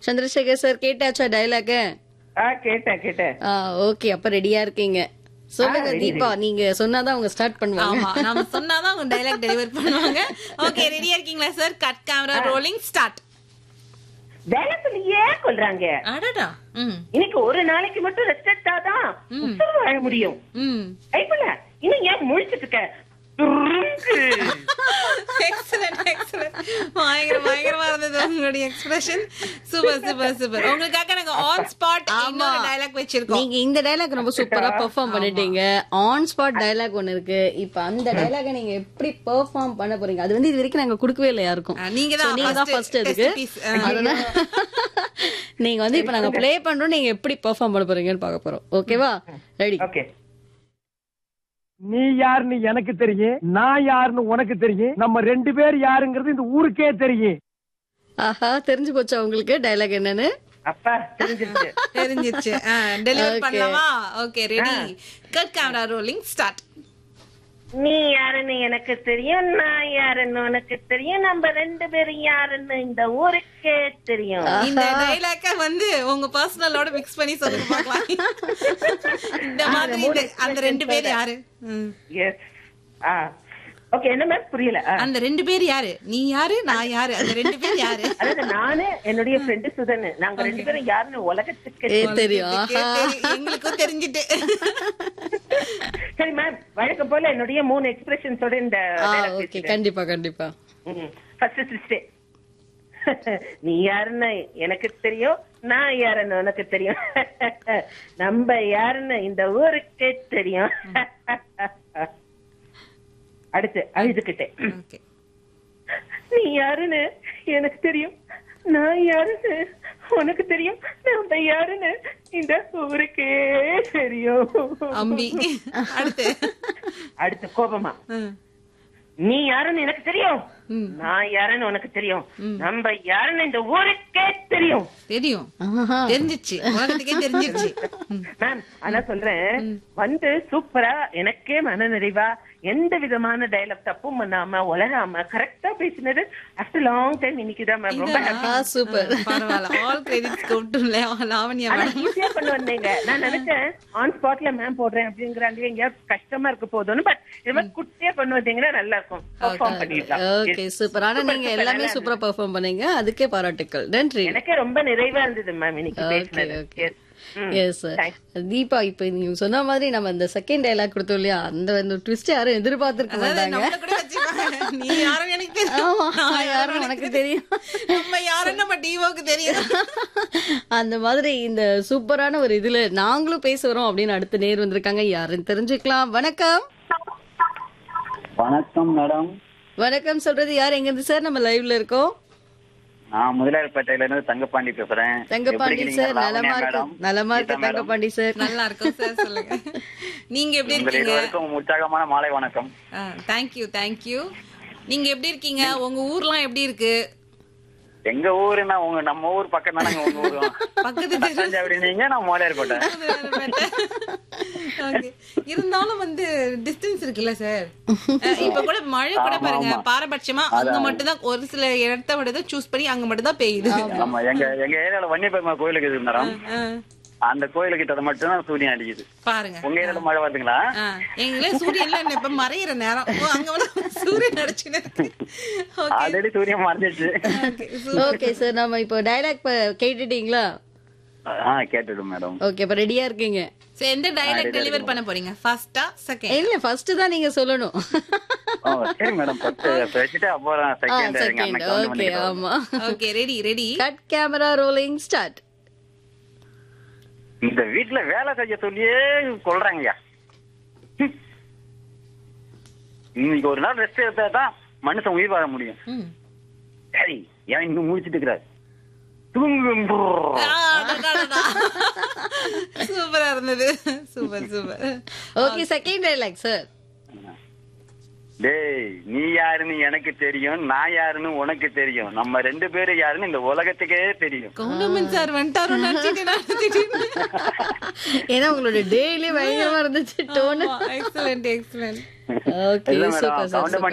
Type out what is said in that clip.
Chandrasekhar sir கேட்டாச்சா dialogue ஆ கேட்டேன் கேட்டேன் ஓகே அப்ப ரெடியா இருக்கீங்க சொல்லுங்க ready, தீபா நீங்க சொன்னாதான் அவங்க ஸ்டார்ட் பண்ணுவாங்க ஆமா நம்ம சொன்னாதான் அவங்க டைலாக் டெலிவர் பண்ணுவாங்க ஓகே ரெடியா இருக்கீங்களா sir cut camera rolling start வேலை சொல்லியே கொள்றாங்க அடடா ம் இன்னைக்கு ஒரு நாளைக்கு மட்டும் ரெஸ்ட் எடுத்தாதான் உசுறு வாழ முடியும் ம் ஐப்பல இன்னும் ஏன் முழிச்சிட்டு இருக்க துருக்கு. எக்ஸலன்ட் எக்ஸலன்ட் பயங்கர பயங்கரமா இருந்தது உங்களுடைய எக்ஸ்பிரஷன் சூப்பர் சூப்பர் சூப்பர் உங்களுக்காக நாங்க ஆன் ஸ்பாட் இன்னொரு டைலாக் வச்சிருக்கோம் நீங்க இந்த டைலாக் ரொம்ப சூப்பரா பெர்ஃபார்ம் பண்ணிட்டீங்க ஆன் ஸ்பாட் டைலாக் ஒன்னு இருக்கு இப்ப அந்த டைலாக நீங்க எப்படி பெர்ஃபார்ம் பண்ண போறீங்க அது வந்து இது வரைக்கும் நாங்க கொடுக்கவே இல்லை யாருக்கும் ஆ, நீங்க தான் So, நீங்க தான் first ஃபர்ஸ்ட் அதுக்கு test piece. ஆ. அதனால நீங்க வந்து இப்ப நாங்க ப்ளே பண்றோம் நீங்க எப்படி பெர்ஃபார்ம் பண்ண போறீங்கன்னு பார்க்க போறோம் ஓகேவா ரெடி ஓகே நீ யாருன்னு எனக்கு தெரியும் நான் யாருன்னு உனக்கு தெரியும் நம்ம ரெண்டு பேர் யாருங்கிறது இந்த ஊருக்கே தெரியும் ஆஹா தெரிஞ்சு போச்சா உங்களுக்கு டைலாக் என்னன்னு அப்பா தெரிஞ்சிருச்சு தெரிஞ்சிச்சு டெலிவர் Okay. பண்ணலாமா okay ready cut camera rolling start நீ யாருன்னு எனக்கு தெரியும் நான் யாருன்னு உனக்கு தெரியும் நம்ம ரெண்டு பேரும் யாருன்னு இந்த ஊருக்கே தெரியும் இந்த டைலாக்க வந்து உங்க பர்சனலோட மிக்ஸ் பண்ணி சொல்லுங்க பார்க்கலாம் இந்த மாதிரி இந்த- அந்த ரெண்டு பேர் யாரு ம். எஸ் ஆ ஓகே என்ன மேம் புரியல ஆ. அந்த ரெண்டு பேர் யாரு நீ யாரு நான் யாரு அந்த ரெண்டு பேர் யாரு அதாவது நானு என்னுடைய ஃப்ரெண்டு சுதன் நாங்க ரெண்டு பேரும் யாருன்னு உலகத்துக்கு ஏ தெரியும் ஆஹா தெரி- எங்களுக்கும் தெரிஞ்சுட்டு சரி மேம் வழக்கம் போல என்னுடைய மூணு எக்ஸ்பிரஷன்ஸோட இந்த ஓகே கண்டிப்பா கண்டிப்பா ஃபர்ஸ்ட் சிஸ்டே நீ யாருன்னு எனக்கு தெரியும் நான் யாருன்னு உனக்கு தெரியும் நம்ம யாருன்னு இந்த ஊருக்கே தெரியும் அடுத்து அழுதுகிட்டே ஓகே நீ யாருன்னு எனக்கு தெரியும் நான் யாருன்னு உனக்கு தெரியும் நம்ம யாருன்னு இந்த ஊருக்கே தெரியும் அம்பி அடுத்து அடுத்து கோபமா ம். நீ யாருன்னு எனக்கு தெரியும் ம். நான் யாருன்னு உனக்கு தெரியும் நம்ம யாருன்னு இந்த ஊருக்கே தெரியும் தெரியும் ஆஹா தெரிஞ்சிச்சு உலகத்துக்கே தெரிஞ்சிருச்சு மேம் ஆனா சொல்றேன் வந்து சூப்பரா எனக்கே மன நிறைவா எந்த விதமான டயலாக் தப்பும் பண்ணாம உலகாம கரெக்டா பேசினது ஆஃப்டர் லாங் டைம் இன்னைக்குதான் மேம் ரொம்ப happy. ஆ சூப்பர் பரவாயில்ல ஆல் கிரெடிட்ஸ் கூப்பிட்டு லாவண்யா ஆனா மேடம் ஈஸியா கொண்டு வந்தீங்க நான் நினைச்சேன் ஆன் ஸ்பாட்ல மேம் போடுறேன் அப்படிங்கிறாங்க எங்கேயாவது கஷ்டமா இருக்க போதும்னு பட் இது மாதிரி குட்டியா கொண்டு வந்தீங்கன்னா நல்லா இருக்கும் பெர்ஃபார்ம் பண்ணிடலாம் ஓகே சூப்பர் ஆனா நீங்க எல்லாமே சூப்பரா பெர்ஃபார்ம் பண்ணீங்க அதுக்கே பாராட்டுக்கள் நன்றி எனக்கே ரொம்ப நிறைவா இருந்தது மேம் இன்னைக்கு ஓகே பேசினது ஓகே Yes. ம். Yes sir Thanks. தீபா இப்ப நீங்க சொன்ன மாதிரி நம்ம இந்த செகண்ட் டைலாக் கொடுத்தோம் இல்லையா அந்த ட்விஸ்ட் யாரும் எதிர்பார்த்திருக்க அதாவது மாட்டாங்க நம்மள கூட வச்சுக்கோங்க. நீ யாருன்னு எனக்கு தெரியும் ஆமா நான் யாரும் உனக்கு தெரியும் நம்ம யாருன்னு நம்ம டிவோக்கு தெரியும் அந்த மாதிரி இந்த சூப்பரான ஒரு இதுல நாங்களும் பேச வரோம் அப்படின்னு அடுத்த நேர் வந்திருக்காங்க யாருன்னு தெரிஞ்சுக்கலாம் வணக்கம் வணக்கம் மேடம் வணக்கம் சொல்றது யார் எங்க இருந்து சார் நம்ம லைவ்ல இருக்கோம் நான் முதலாளிப்பேட்டையில இருந்து தங்கப்பாண்டி பேசுறேன் தங்கப்பாண்டி எப்படி சார் இருக்கீங்க? நலமா லாவண்யா இருக்கு மேடம்? நலமா இருக்கு கீதா மேடம்? தங்கப்பாண்டி சார் நல்லா இருக்கும் சார் சொல்லுங்க நீங்க எப்படி உங்கள் இருக்கீங்க இருவருக்கும் உற்சாகமான மாலை வணக்கம் தேங்க்யூ தேங்க்யூ நீங்க எப்படி இருக்கீங்க உங்க ஊர்லாம் எப்படி இருக்கு எங்க ஊருன்னா உங்க நம்ம ஊர் பக்கம் தானே உங்க ஊரு பக்கத்து தெரு. தஞ்சாவூர் நீங்க நான் முதலாளிப்பேட்டை Okay. இருந்தாலும் வந்து டிஸ்டன்ஸ் இருக்குல்ல சார் இப்ப கூட மழை கூட பாருங்க பாரபட்சமா அங்க மட்டும் தான் ஒரு சில இடத்த மட்டும் தான் சூஸ் பண்ணி அங்க மட்டும் தான் பெய்யுது ஆமா எங்க எங்க ஏரியால வன்னியபெருமா கோயிலுக்கு இருக்கு மேடம் ஆ, அந்த கோயிலுக்கிட்ட மட்டும் தான் சூரியன் அடிக்குது பாருங்க உங்க ஏரியால மழை வருதுங்களா ஆ, எங்களே சூரியன்ல என்ன இப்ப மறையிற நேரம் ஓ, அங்க வந்து சூரியன் அடிச்சுன்னு இருக்கு ஓகே ஆல்ரெடி சூரியன் மறைஞ்சிருச்சு ஓகே சார் நம்ம இப்போ டைலாக் கேட்டுட்டீங்களா ஆ கேட்டுடும் மேடம் ஓகே இப்ப ரெடியா இருக்கீங்க சரி எந்த டைலாக் டெலிவர் பண்ண போறீங்க ஃபர்ஸ்டா செகண்ட் இல்ல ஃபர்ஸ்ட் தான் நீங்க சொல்லணும் ஓ சரி மேடம் ஃபர்ஸ்ட் பேசிட்டு அப்புறம் செகண்ட் எங்க செகண்ட் அண்ணன் கவுண்ட் ஓகே பண்ணிக்கிறோம் ஆமா okay ready ready cut camera rolling start இந்த வீட்டுல வேலை செய்ய சொல்லியே கொள்றாங்கய்யா ஹம். இன்னைக்கு ஒரு நாள் ரெஸ்ட் எடுத்தா தான் மனுஷன் உயிர் வாழ முடியும் ம். சரி ஏன் இன்னும் முடிச்சிட்டு இருக்கிறார் தூங்கு சூப்பரா இருந்தது super super okay second dialogue sir டேய் நீ யாருன்னு எனக்கு தெரியும் நான் யாருன்னு உனக்கு தெரியும் நம்ம ரெண்டு பேரும் யாருன்னு இந்த உலகத்துக்கே தெரியும் கவுண்டமன் சார் வந்துட்டாரோ நினைச்சிட்டு நான் திடீர்னு. ஏன்னா உங்களோட டெய்லி பயங்கரமா இருந்துச்சு டோன் ஆமா, excellent, excellent. ஓகே இல்ல மேடம் சூப்பர் சார் கவுண்டமணி